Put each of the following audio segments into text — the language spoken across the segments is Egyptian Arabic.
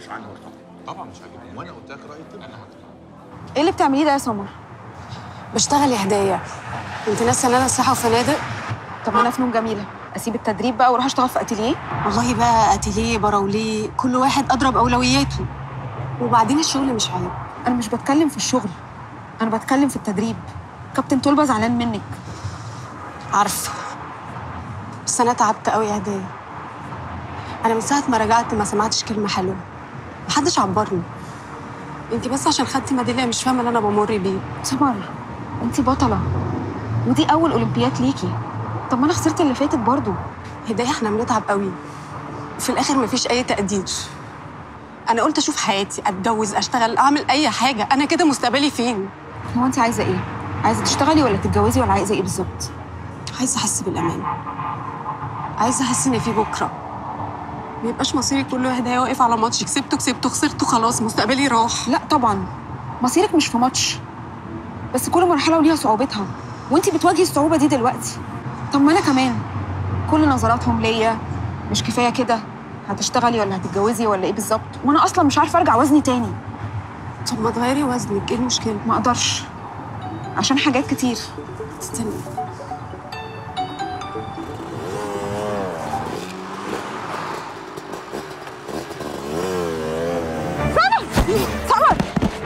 مش عاجبك طبعا طبعا مش عاجبني وانا قلت لك رايي كده انا هطلع ايه اللي بتعمليه ده يا سمر بشتغل يا هدايا انت ناسه ان انا سياحه وفنادق طب ما انا فنون جميله اسيب التدريب بقى واروح اشتغل في اتيليه والله بقى اتيليه براوليه كل واحد اضرب اولوياته وبعدين الشغل مش عيب انا مش بتكلم في الشغل انا بتكلم في التدريب كابتن طلبه زعلان منك عارفه بس انا تعبت قوي يا هدايا انا من ساعه ما رجعت ما سمعتش كلمه حلوه محدش عبرني انت بس عشان خدتي ميداليه مش فاهمه اللي انا بمر بيه سمر انت بطله ودي اول اولمبياد ليكي طب ما انا خسرت اللي فاتت برضو هدايا احنا بنتعب قوي وفي الاخر مفيش اي تقدير انا قلت اشوف حياتي اتجوز اشتغل اعمل اي حاجه انا كده مستقبلي فين هو انت عايزه ايه عايزه تشتغلي ولا تتجوزي ولا عايزه ايه بالظبط عايزه احس بالامان عايزه احس ان في بكره ما يبقاش مصيري كله هدايا واقف على ماتش كسبته كسبته خسرته خلاص مستقبلي راح لا طبعا مصيرك مش في ماتش بس كل مرحله وليها صعوبتها وانت بتواجهي الصعوبه دي دلوقتي طب ما انا كمان كل نظراتهم ليا مش كفايه كده هتشتغلي ولا هتتجوزي ولا ايه بالظبط وانا اصلا مش عارفه ارجع وزني تاني طب ما تغيري وزنك ايه المشكله ما اقدرش عشان حاجات كتير استني سمر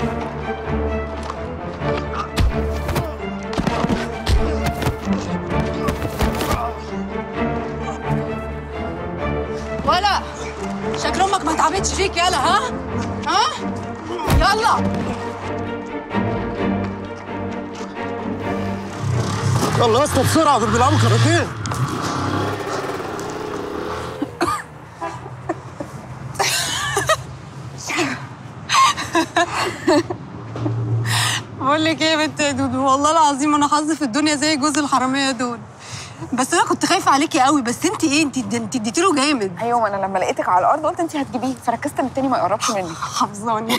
ولا شكل امك ما تعبتش فيك يلا ها ها يلا يلا يا اسطى بسرعه دول بيلعبوا كاراتيه بقول لك ايه يا بنت يا دودو والله العظيم انا حظي في الدنيا زي جوز الحراميه دول بس انا كنت خايفه عليكي قوي بس انت ايه انت انت اديتي له جامد ايوه ما انا لما لقيتك على الارض قلت انت هتجيبيه فركزت ان التاني ما يقربش منك حافظاني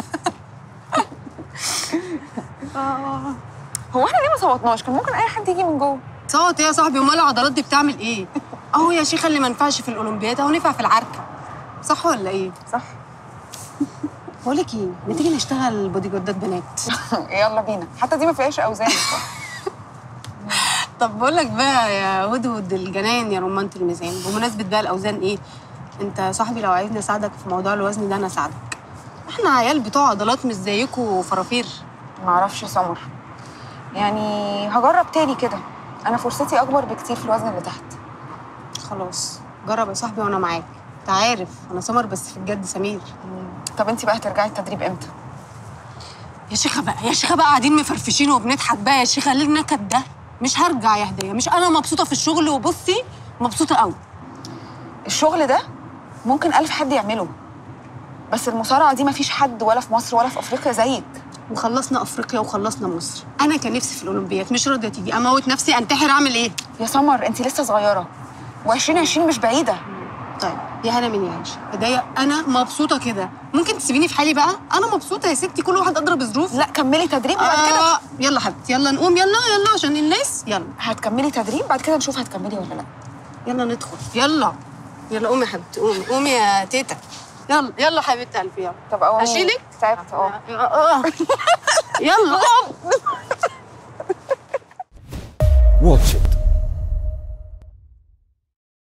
هو احنا ليه ما صوتناش كان ممكن اي حد يجي من جوه صوت ايه يا صاحبي امال العضلات دي بتعمل ايه اهو يا شيخه اللي ما نفعش في الاولمبياد اهو نفع في العركه صح ولا ايه صح بقول لك ايه ما تيجي نشتغل بودي جاردات بنات يلا بينا حتى دي ما فيهاش اوزان طب بقول لك بقى يا ودود الجنان يا رمانة الميزان بمناسبة بقى الأوزان إيه؟ أنت صاحبي لو عايزني أساعدك في موضوع الوزن ده أنا أساعدك. إحنا عيال بتوع عضلات مش زيكوا فرافير. ما اعرفش يا سمر يعني هجرب تاني كده انا فرصتي اكبر بكتير في الوزن اللي تحت خلاص جرب يا صاحبي وأنا معاك. أنت عارف أنا سمر بس في الجد سمير. طب انت بقى هترجعي التدريب امتى يا شيخة بقى يا شيخة بقى قاعدين مفرفشين وبنضحك بقى يا شيخة ليه النكد ده؟ مش هرجع يا هدية مش أنا مبسوطة في الشغل وبصي مبسوطة قوي. الشغل ده ممكن ألف حد يعمله بس المصارعة دي مفيش حد ولا في مصر ولا في أفريقيا زيك وخلصنا أفريقيا وخلصنا مصر. أنا كان نفسي في الأولمبياد مش راضية تيجي أموت نفسي أنتحر أعمل إيه؟ يا سمر انت لسه صغيرة و2020 مش بعيدة طيب يا هنا من يعيش هدايا انا مبسوطه كده ممكن تسيبيني في حالي بقى انا مبسوطه يا ستي كل واحد اضرب ظروف لا كملي تدريب وبعد كده آه يلا حبيبتي يلا نقوم يلا يلا عشان الناس يلا هتكملي تدريب بعد كده نشوف هتكملي ولا لا يلا ندخل يلا يلا قومي يا حبيبتي قومي قومي يا تيتا يلا يلا حبيبتي قلبي يلا طب قومي اشيلك تعبت اه آه. يلا Watch